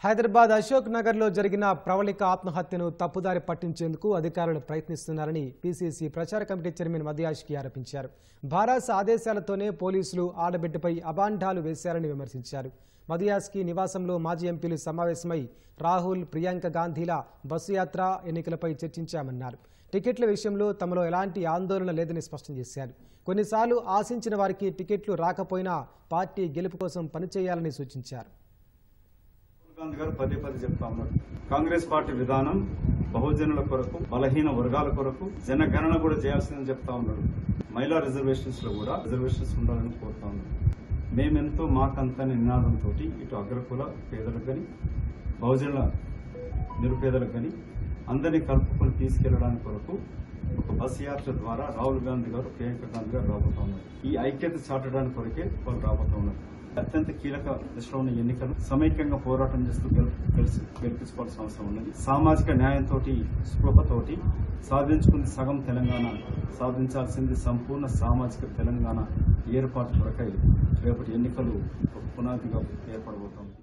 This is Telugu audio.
హైదరాబాద్ అశోక్ నగర్లో జరిగిన ప్రవళిక ఆత్మహత్యను తప్పుదారి పట్టించేందుకు అధికారులు ప్రయత్నిస్తున్నారని పీసీసీ ప్రచార కమిటీ చైర్మన్ మదియాష్కి ఆరోపించారు భారాస ఆదేశాలతోనే పోలీసులు ఆడబిడ్డపై అబాండాలు వేశారని విమర్శించారు మదియాస్కి నివాసంలో మాజీ ఎంపీలు సమావేశమై రాహుల్ ప్రియాంక గాంధీల బస్సు యాత్ర ఎన్నికలపై చర్చించామన్నారు టికెట్ల విషయంలో తమలో ఎలాంటి ఆందోళన లేదని స్పష్టం చేశారు కొన్నిసార్లు ఆశించిన వారికి టికెట్లు రాకపోయినా పార్టీ గెలుపు కోసం పనిచేయాలని సూచించారు రాహుల్ గాంధీ గారు పదే పదే చెప్తా ఉన్నారు కాంగ్రెస్ పార్టీ విధానం బహుజనుల కొరకు బలహీన వర్గాల కొరకు జనగణన కూడా చేయాల్సిందని చెప్తా ఉన్నాడు మహిళా రిజర్వేషన్స్ లో కూడా రిజర్వేషన్స్ ఉండాలని కోరుతా ఉన్నాడు మేమెంతో మాకంత నినాదంతో ఇటు అగ్రకుల పేదలకు కానీ బహుజనుల నిరుపేదలకు కానీ అందరినీ కలుపుకొని తీసుకెళ్లడానికి కొరకు ఒక బస్ యాత్ర ద్వారా రాహుల్ గాంధీ గారు ప్రియాంక గాంధీ గారు రాబోతా ఉన్నారు ఈ ఐక్యత చాటడానికి కొరకే వాళ్ళు రాబోతా ఉన్నారు అత్యంత కీలక దశలో ఉన్న ఎన్నికలు సమైక్యంగా పోరాటం చేస్తూ గెలు- గెలిచి గెలిపించుకోవాల్సిన అవసరం ఉన్నది సామాజిక న్యాయంతో స్పృహతోటి సాధించుకుంది సగం తెలంగాణ సాధించాల్సింది సంపూర్ణ సామాజిక తెలంగాణ ఏర్పాటు కొరకై రేపటి ఎన్నికలు ఒక పునాదిగా ఏర్పడబోతోంది